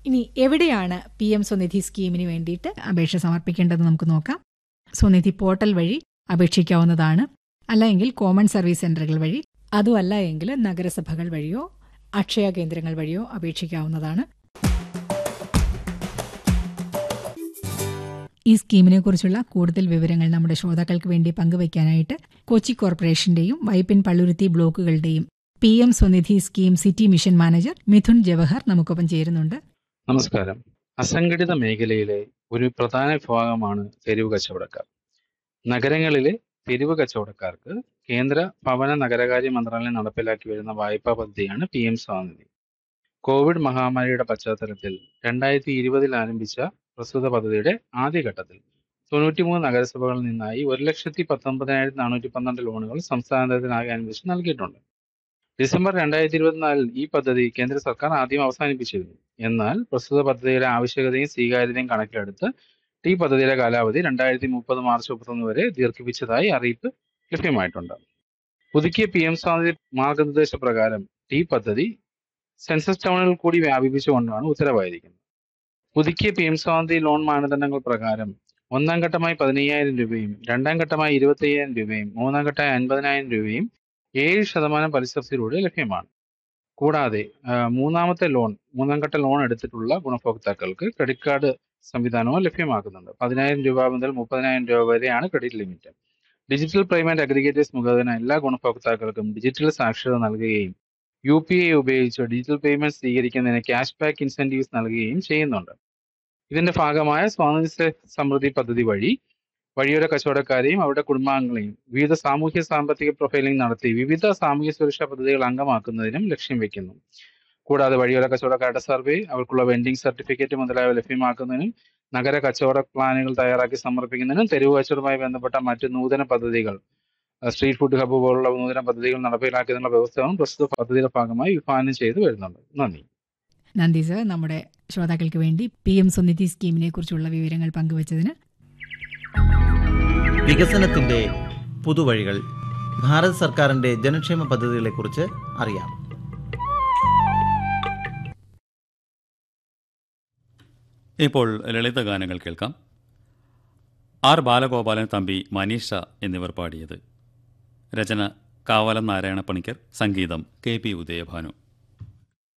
ഇനി എവിടെയാണ് P M Svanidhi സ്കീമിന് വേണ്ടിയിട്ട് അപേക്ഷ സമർപ്പിക്കേണ്ടത് നമുക്ക് നോക്കാം സ്വനിധി പോർട്ടൽ വഴി അപേക്ഷിക്കാവുന്നതാണ് അല്ലെങ്കിൽ കോമൺ സർവീസ് സെന്ററുകൾ വഴി അതുമല്ല എങ്കിൽ നഗരസഭകൾ വഴിയോ അക്ഷയ കേന്ദ്രങ്ങൾ വഴിയോ അപേക്ഷിക്കാവുന്നതാണ് ഈ സ്കീമിനെ കുറിച്ചുള്ള കൂടുതൽ വിവരങ്ങൾ നമ്മുടെ ശ്രോതാക്കൾക്ക് വേണ്ടി പങ്കുവയ്ക്കാനായിട്ട് കൊച്ചി കോർപ്പറേഷന്റെയും വൈപ്പിൻ പള്ളുരുത്തി ബ്ലോക്കുകളുടെയും P M Svanidhi scheme city mission manager Mithun Jawahar നമുക്കൊപ്പം ചേരുന്നുണ്ട് നമസ്കാരം അസംഘടിത മേഖലയിലെ ഒരു പ്രധാന വിഭാഗമാണ് തെരുവ് കച്ചവടക്കാർ നഗരങ്ങളിലെ തെരുവ് കച്ചവടക്കാർക്ക് കേന്ദ്ര ഭവന നഗരകാര്യ മന്ത്രാലയം നടപ്പിലാക്കി വരുന്ന വായ്പാ പദ്ധതിയാണ് പി എം സ്വാനിധി കോവിഡ് മഹാമാരിയുടെ പശ്ചാത്തലത്തിൽ രണ്ടായിരത്തി ഇരുപതിൽ ആരംഭിച്ച പ്രസ്തുത പദ്ധതിയുടെ ആദ്യഘട്ടത്തിൽ തൊണ്ണൂറ്റിമൂന്ന് നഗരസഭകളിൽ നിന്നായി ഒരു ലക്ഷത്തി പത്തൊമ്പതിനായിരത്തി നാനൂറ്റി പന്ത്രണ്ട് ലോണുകൾ സംസ്ഥാനത്തിനാകെ അനുവദിച്ച് നൽകിയിട്ടുണ്ട് ഡിസംബർ രണ്ടായിരത്തി ഇരുപത്തിനാലിൽ ഈ പദ്ധതി കേന്ദ്ര സർക്കാർ ആദ്യം അവസാനിപ്പിച്ചിരുന്നു എന്നാൽ പ്രസ്തുത പദ്ധതിയുടെ ആവശ്യകതയും സ്വീകാര്യതയും കണക്കിലെടുത്ത് ഈ പദ്ധതിയുടെ കാലാവധി രണ്ടായിരത്തി മുപ്പത് മാർച്ച് മുപ്പത്തൊന്ന് വരെ ദീർഘിപ്പിച്ചതായി അറിയിപ്പ് ലഭ്യമായിട്ടുണ്ട് പുതുക്കിയ പി എം സ്വാതന്ത്ര്യ മാർഗനിർദ്ദേശ പ്രകാരം ഈ പദ്ധതി സെൻസസ് ടൗണുകൾ കൂടി വ്യാപിപ്പിച്ചുകൊണ്ടാണ് ഉത്തരവായിരിക്കുന്നത് പുതുക്കിയ പി എം സ്വാതന്ത്ര്യ ലോൺ മാനദണ്ഡങ്ങൾ പ്രകാരം ഒന്നാം ഘട്ടമായി പതിനയ്യായിരം രൂപയും രണ്ടാം ഘട്ടമായി ഇരുപത്തി അയ്യായിരം രൂപയും മൂന്നാം ഘട്ടമായി അൻപതിനായിരം രൂപയും ഏഴ് ശതമാനം പലിശയിലൂടെ ലഭ്യമാണ് കൂടാതെ ആ, മൂന്നാമത്തെ ലോൺ മൂന്നാം ഘട്ട ലോൺ എടുത്തിട്ടുള്ള ഗുണഭോക്താക്കൾക്ക് ക്രെഡിറ്റ് കാർഡ് സംവിധാനവും ലഭ്യമാക്കുന്നുണ്ട് പതിനായിരം രൂപ മുതൽ മുപ്പതിനായിരം രൂപ വരെയാണ് credit limit digital payment aggregators മുഖേന എല്ലാ ഗുണഭോക്താക്കൾക്കും ഡിജിറ്റൽ സാക്ഷരത നൽകുകയും യു പി ഐ ഉപയോഗിച്ച് ഡിജിറ്റൽ പേയ്മെന്റ് സ്വീകരിക്കുന്നതിന് ക്യാഷ് ബാക്ക് ഇൻസെന്റീവ്സ് നൽകുകയും ചെയ്യുന്നുണ്ട് ഇതിന്റെ ഭാഗമായ സ്വാതന്ത്ര്യ സമൃദ്ധി പദ്ധതി വഴി വഴിയോര കച്ചവടക്കാരെയും അവരുടെ കുടുംബാംഗങ്ങളെയും വിവിധ സാമൂഹ്യ സാമ്പത്തിക പ്രൊഫൈലിംഗ് നടത്തി വിവിധ സാമൂഹ്യ സുരക്ഷാ പദ്ധതികൾ അംഗമാക്കുന്നതിനും ലക്ഷ്യം വെക്കുന്നു കൂടാതെ വഴിയോര കച്ചവടക്കാരുടെ സർവേ അവർക്കുള്ള വെൻഡിംഗ് സർട്ടിഫിക്കറ്റ് മുതലായവ ലഭ്യമാക്കുന്നതിനും നഗര കച്ചവട പ്ലാനുകൾ തയ്യാറാക്കി സമർപ്പിക്കുന്നതിനും തെരുവ് കച്ചവടവുമായി ബന്ധപ്പെട്ട മറ്റ് നൂതന പദ്ധതികൾ അഹ് സ്ട്രീറ്റ് ഫുഡ് ഹബ്ബ് പോലുള്ള നൂതന പദ്ധതികൾ നടപ്പിലാക്കുന്നതിനുള്ള വ്യവസ്ഥകളും പ്രസ്തുത പദ്ധതിയുടെ ഭാഗമായി വിഭാവനം ചെയ്തു വരുന്നുണ്ട് നന്ദി നന്ദി സർ നമ്മുടെ ശ്രോതാക്കൾക്ക് വേണ്ടി പി എം സ്വനിധി സ്കീമിനെ കുറിച്ചുള്ള വിവരങ്ങൾ പങ്കുവച്ചതിന് വികസനത്തിന്റെ പുതുവഴികൾ ഭാരത് സർക്കാരിന്റെ ജനക്ഷേമ പദ്ധതികളെക്കുറിച്ച് അറിയാം ഇപ്പോൾ ലളിത ഗാനങ്ങൾ കേൾക്കാം ആർ ബാലഗോപാലൻ തമ്പി മനീഷ എന്നിവർ പാടിയത് രചന കാവലം നാരായണ പണിക്കർ സംഗീതം കെ പി ഉദയഭാനു